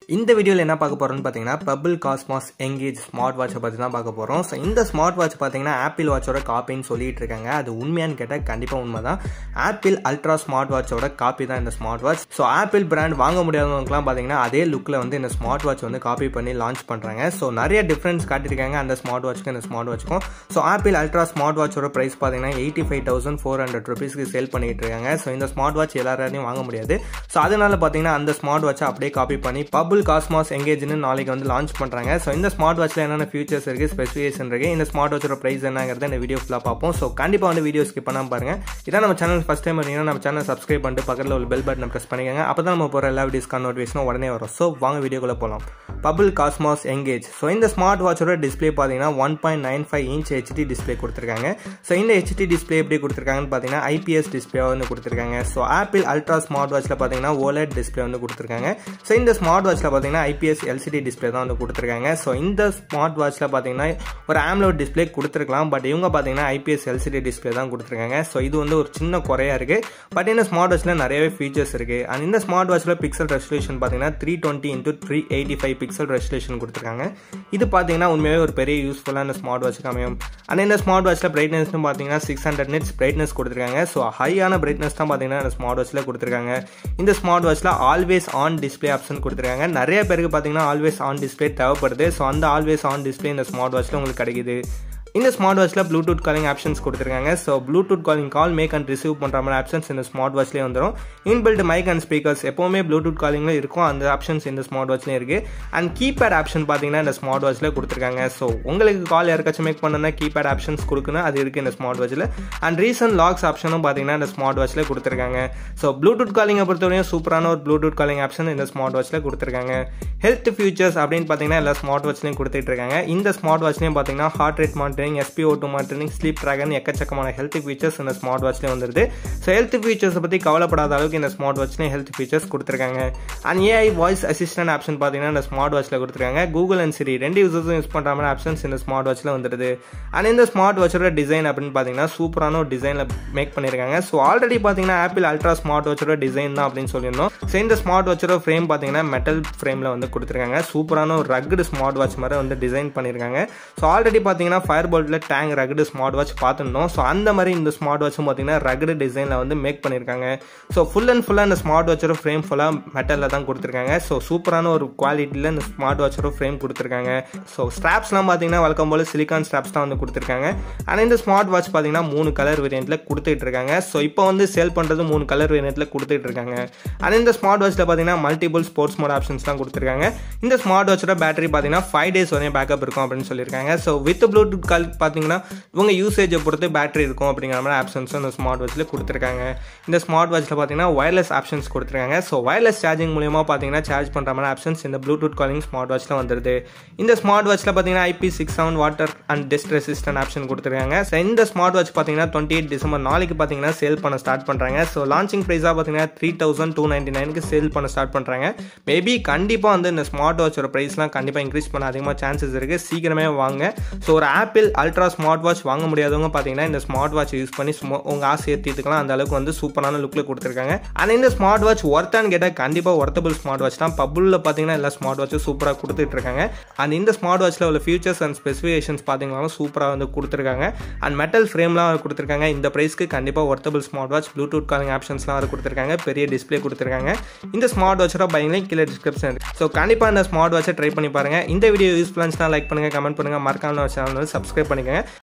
இந்த வீடியோவில் என்ன பார்க்க போகிறோம்னு பார்த்தீங்கன்னா பபிள் காஸ்மாஸ் எங்கேஜ் ஸ்மார்ட் வாட்சை பற்றி தான் பார்க்க போகிறோம் ஸோ இந்த ஸ்மார்ட் வாட்ச் பார்த்தீங்கன்னா ஆப்பிள் வாட்சோட காப்பின்னு சொல்லிட்டு இருக்காங்க அது உண்மையான்னு கேட்டால் கண்டிப்பாக உண்மை தான் ஆப்பிள் அல்ட்ரா ஸ்மார்ட் வாட்சோட காப்பி தான் இந்த smart watch so Apple brand வாங்க முடியாதவங்களுக்குலாம் பார்த்தீங்கன்னா அதே லுக்கில் வந்து இந்த ஸ்மார்ட் வாட்ச் வந்து காப்பி பண்ணி லான்ச் பண்ணுறாங்க ஸோ நிறைய டிஃப்ரென்ஸ் காட்டியிருக்காங்க அந்த ஸ்மார்ட் வாட்ச்க்கு இந்த ஸ்மார்ட் வாட்ச்க்கும் ஸோ ஆப்பிள் அல்ட்ரா ஸ்மார்ட் வாட்சோட ப்ரைஸ் பார்த்தீங்கன்னா eighty five thousand four hundred ருபீஸ்க்கு சேல் பண்ணிட்டு இருக்காங்க ஸோ இந்த ஸ்மார்ட் வாட்ச் எல்லாராலையும் வாங்க முடியாது ஸோ அதனால பார்த்தீங்கன்னா அந்த ஸ்மார்ட் வாட்சை அப்படியே காப்பி பண்ணி பபுள் காஸ்மாஸ் எங்கேஜ்னு நாளைக்கு வந்து லான்ச் பண்ணுறாங்க ஸோ இந்த ஸ்மார்ட் வாட்ச்சில் என்னென்ன ஃபியூச்சர்ஸ் இருக்குது ஸ்பெசிஃபிகேஷன் இருக்குது இந்த ஸ்மார்ட் வாட்சோட ப்ரைஸ் என்னங்கிறத இந்த வீடியோ ஃபுல்லாக பார்ப்போம் ஸோ கண்டிப்பாக வந்து வீடியோ ஸ்கிப் பண்ணாமல் பாருங்கள் இதான் நம்ம சேனல் ஃபஸ்ட் டைம் வரீங்கன்னா நம்ம சேனல் சப்ஸ்கிரைப் பண்ணிட்டு பக்கத்தில் ஒரு பெல் பட்டனை ப்ரெஸ் பண்ணிக்கோங்க அப்போ தான் நம்ம போகிற எல்லா வீடியோஸ்க்கான நோட்டிஃபிகேஷனும் உடனே வரும் ஸோ வாங்க வீடியோக்குள்ளே போகலாம் பபுள் காஸ்மாஸ் எங்கேஜ் ஸோ இந்த ஸ்மார்ட் வாட்சோட டிஸ்பிளே பார்த்தீங்கன்னா one point nine five inch HD display கொடுத்துருக்காங்க ஸோ இந்த ஹெச்டி டிஸ்பிளே எப்படி கொடுத்துருக்காங்கன்னு பார்த்தீங்கன்னா ஐபிஎஸ் டிஸ்பிளே வந்து கொடுத்துருக்காங்க ஸோ ஆப்பிள் அல்ட்ரா ஸ்மார்ட் வாட்சில் பார்த்தீங்கன்னா ஓலெட் டிஸ்பிளே வந்து கொடுத்துருக்காங்க ஸோ இந்த ஸ்மார்ட் வாட்சில் பார்த்தீங்கன்னா ஐபிஎஸ் எல்சிடி டிஸ்பிளே தான் வந்து கொடுத்துருக்காங்க ஸோ இந்த ஸ்மார்ட் வாட்சில் பார்த்தீங்கன்னா ஒரு ஆம்லோட் டிஸ்பிளே கொடுத்துருக்கலாம் பட் இவங்க பார்த்தீங்கன்னா ஐபிஎஸ் எல்சிடி டிஸ்பிளே தான் கொடுத்துருக்காங்க ஸோ இது வந்து ஒரு சின்ன குறையா இருக்குது பட் இந்த ஸ்மார்ட் வாட்சில் நிறையவே ஃபீச்சர்ஸ் இருக்குது அண்ட் இந்த ஸ்மார்ட் வாட்சில் பிக்சல் ரெசல்யூஷன் பார்த்தீங்கன்னா three twenty into three eighty five pixel resolution கொடுத்துருக்காங்க இது பார்த்தீங்கன்னா உண்மையாகவே ஒரு பெரிய யூஸ்ஃபுல்லான ஸ்மார்ட் வாட்ச் அமையும் அண்ட் இந்த ஸ்மார்ட் வாட்சில் பிரைட்னஸ்னு பார்த்தீங்கன்னா சிக்ஸ் ஹண்ட்ரட் நிட்ஸ் பிரைட்னஸ் கொடுத்துருக்காங்க ஸோ ஹையான பிரைட்னஸ் தான் பார்த்தீங்கன்னா இந்த ஸ்மார்ட் வாட்சில் கொடுத்துருக்காங்க இந்த ஸ்மார்ட் வாட்சில் ஆல்வேஸ் ஆன் டிஸ்பிளே ஆப்ஷன் கொடுத்துருக்காங்க நிறைய பேருக்கு பார்த்தீங்கன்னா ஆல்வேஸ் ஆன் டிஸ்பிளே தேவைப்படுது ஸோ அந்த ஆல்வேஸ் ஆன் டிஸ்பிளே இந்த ஸ்மார்ட் வாட்சில் உங்களுக்கு கிடைக்குது இந்த ஸ்மார்ட் வாட்சில் ப்ளூடூத் காலிங் ஆப்ஷன்ஸ் கொடுத்துருக்காங்க so Bluetooth calling call make and receive பண்ணுற மாதிரி ஆப்ஷன்ஸ் இந்த ஸ்மார்ட் வாட்ச்லேயே வந்துடும் இன்பில்ட் மைக் அண்ட் ஸ்பீக்கர்ஸ் எப்போவுமே ப்ளூடூத் காலிங்கில் இருக்கும் அந்த ஆப்ஷன்ஸ் இந்த ஸ்மார்ட் வாட்ச்லேயே இருக்குது அண்ட் கீபேட் ஆப்ஷன் பார்த்தீங்கன்னா இந்த ஸ்மார்ட் வாட்ச்சில் கொடுத்துருக்காங்க ஸோ உங்களுக்கு கால் யாருக்காச்சும் மேக் பண்ணனா கீபேட் ஆப்ஷன்ஸ் கொடுக்கணும் அது இருக்குது இந்த ஸ்மார்ட் வாட்சில் அண்ட் ரீசன்ட் லாக்ஸ் ஆப்ஷனும் பார்த்தீங்கன்னா இந்த ஸ்மார்ட் வாட்ச்சில் கொடுத்துருக்காங்க ஸோ ப்ளூடூத் காலிங்கை பொறுத்தவரையும் சூப்பரான ஒரு ப்ளூடூத் காலிங் ஆப்ஷன் இந்த ஸ்மார்ட் வாட்ச்சில் கொடுத்துருக்காங்க ஹெல்த் ஃபியூச்சர்ஸ் அப்படின்னு பார்த்தீங்கன்னா எல்லா ஸ்மார்ட் வாட்ச்லையும் கொடுத்துட்டு இருக்காங்க இந்த ஸ்மார்ட் வாட்ச்லையும் பார்த்தீங்கன்னா heart rate monitoring SPO two monitoring sleep tracking எக்கச்சக்கமான ஹெல்த் ஃபீச்சர்ஸ் இந்த ஸ்மார்ட் வாட்ச்லேயும் வந்துருது ஸோ ஹெல்த் ஃபீச்சர்ஸை பற்றி கவலைப்படாத அளவுக்கு இந்த ஸ்மார்ட் வாட்ச்லேயும் ஹெல்த் ஃபீச்சர்ஸ் கொடுத்துருக்காங்க and AI voice assistant option பார்த்தீங்கன்னா இந்த ஸ்மார்ட் வாட்ச்சில் கொடுத்துருக்காங்க கூகுள் அண்ட் சிரி ரெண்டு யூசர்ஸும் யூஸ் பண்ணுற மாதிரி ஆப்ஷன்ஸ் இந்த ஸ்மார்ட் வாட்ச்சில் வந்துருது அண்ட் இந்த ஸ்மார்ட் வாட்சோட டிசைன் அப்படின்னு பார்த்தீங்கன்னா சூப்பரான ஒரு டிசைனில் மேக் பண்ணியிருக்காங்க ஸோ ஆல்ரெடி பார்த்தீங்கன்னா ஆப்பிள் அல்ட்ரா ஸ்மார்ட் வாட்சோட டிசைன் தான் அப்படின்னு சொல்லியிருந்தோம் ஸோ இந்த ஸ்மார்ட் வாட்சோட ஃப்ரேம் பார்த்தீங்கன்னா மெட்டல் ஃப்ரேமில் வந்து கொடுத்துருக்காங்க சூப்பரான ஒரு ரகுடு ஸ்மார்ட் வாட்ச் மாதிரி வந்து டிசைன் பண்ணியிருக்காங்க ஸோ ஆல்ரெடி பார்த்தீங்கன்னா ஃபயர் போல்ட்டில் டேங் ரகுடு ஸ்மார்ட் வாட்ச் பார்த்துருந்தோம் ஸோ அந்த மாதிரி இந்த ஸ்மார்ட் வாட்சும் பார்த்தீங்கன்னா ரகுடு டிசைனில் வந்து மேக் பண்ணியிருக்காங்க ஸோ ஃபுல் அண்ட் ஃபுல்லாக இந்த ஸ்மார்ட் வாட்சோட ஃப்ரேம் ஃபுல்லாக மெட்டலில் தான் கொடுத்துருக்காங்க ஸோ சூப்பரான ஒரு குவாலிட்டியில் இந்த ஸ்மார்ட் வாட்சோட ஃப்ரேம் கொடுத்துருக்காங்க ஸோ ஸ்ட்ராப்ஸ்லாம் பார்த்தீங்கன்னா வழக்கம் போல் சிலிக்கான் ஸ்ட்ராப்ஸ் தான் வந்து கொடுத்துருக்காங்க ஆனால் இந்த ஸ்மார்ட் வாட்ச் பார்த்தீங்கன்னா மூணு கலர் வேரியண்ட்டில் கொடுத்துட்டு இருக்காங்க ஸோ இப்போ வந்து சேல் பண்ணுறது மூணு கலர் வேரியண்ட்டில் கொடுத்துட்டு இருக்காங்க ஆனால் இந்த ஸ்மார்ட் வாட்சில் பார்த்தீங்கன்னா மல்டிபிள் ஸ்போர்ட்ஸ் மோட் ஆப்ஷன்ஸ் தான் கொடுத்துருக்காங்க இந்த ஸ்மார்ட் வாட்சோட பேட்டரி பார்த்தீங்கன்னா ஃபைவ் டேஸ் வரையும் பேக்கப் இருக்கும் அப்படின்னு சொல்லியிருக்காங்க ஸோ வித் ப்ளூடூத் கால் பார்த்தீங்கன்னா இவங்க யூசேஜை பொறுத்து பேட்டரி இருக்கும் அப்படிங்கிற மாதிரி ஆப்ஷன்ஸும் இந்த ஸ்மார்ட் வாட்சில் கொடுத்துருக்காங்க இந்த ஸ்மார்ட் வாட்சில் பார்த்தீங்கன்னா ஒயர்லெஸ் ஆப்ஷன்ஸ் கொடுத்துருக்காங்க ஸோ ஒயர்லெஸ் சார்ஜிங் மூலியமாக பார்த்தீங்கன்னா சார்ஜ் பண்ணுற மாதிரி ஆப்ஷன்ஸ் இந்த ப்ளூடூத் காலிங் ஸ்மார்ட் வாட்சில் வந்துருது இந்த ஸ்மார்ட் வாட்சில் பார்த்தீங்கன்னா IP six seven water and dust resistant option கொடுத்துருக்காங்க ஸோ இந்த ஸ்மார்ட் வாட்ச் பார்த்தீங்கன்னா டுவெண்ட்டி எயிட் டிசம்பர் நாளைக்கு பார்த்தீங்கன்னா சேல் பண்ண ஸ்டார்ட் பண்ணுறாங்க ஸோ லான்ச்சிங் ப்ரைஸாக பார்த்தீங்கன்னா த்ரீ தௌசண்ட் டூ நைன்ட்டி நைனுக்கு சேல் பண்ண ஸ்டார்ட் பண்ணுறாங்க மேபி கண்டிப்பாக வந்து இந்த ஸ்மார்ட் வாட்சோட ப்ரைஸ்லாம் கண்டிப்பாக இன்க்ரீஸ் பண்ண அதிகமாக சான்சஸ் இருக்குது சீக்கிரமே வாங்க ஸோ ஒரு ஆப்பிள் அல்ட்ரா ஸ்மார்ட் வாட்ச் வாங்க முடியாதவங்க பார்த்தீங்கன்னா இந்த ஸ்மார்ட் வாட்ச் யூஸ் பண்ணி சும்மா உங்கள் ஆசையை தீர்த்துக்கலாம் அந்த அளவுக்கு வந்து சூப்பரான லுக்கில் கொடுத்துருக்காங்க ஆனால் இந்த ஸ்மார்ட் வாட்ச் ஒர்த்தான்னு கேட்டால் கண்டிப்பாக ஒர்த்தபிள் ஸ்மார்ட் வாட்ச் தான் பபுளில் பார்த்தீங்கன்னா எல்லா ஸ்மார்ட் வாட்சும் சூப்பராக கொடுத்துட்டு இருக்காங்க அண்ட் இந்த ஸ்மார்ட் வாட்ச்சில் உள்ள ஃபியூச்சர்ஸ் அண்ட் ஸ்பெசிஃபிகேஷன்ஸ் பார்த்தீங்கன்னா சூப்பராக வந்து கொடுத்துருக்காங்க அண்ட் மெட்டல் ஃப்ரேம்லாம் கொடுத்துருக்காங்க இந்த ப்ரைஸ்க்கு கண்டிப்பாக worthable smart watch Bluetooth calling ஆப்ஷன்ஸ்லாம் வர கொடுத்துருக்காங்க பெரிய டிஸ்பிளே கொடுத்துருக்காங்க இந்த ஸ்மார்ட் வாட்சோட பையங்களே கீழே டிஸ்கிரிப்ஷன் இருக்குது ஸோ கண்டிப்பாக இந்த ஸ்மார்ட் வாட்சை ட்ரை பண்ணி பாருங்கள் இந்த வீடியோ யூஸ்ஃபுல்லாக லைக் பண்ணுங்கள் கமெண்ட் பண்ணுங்கள் மறக்காம சேனல் சப்ஸ்கிரைப் பண்ணிக்கோங்க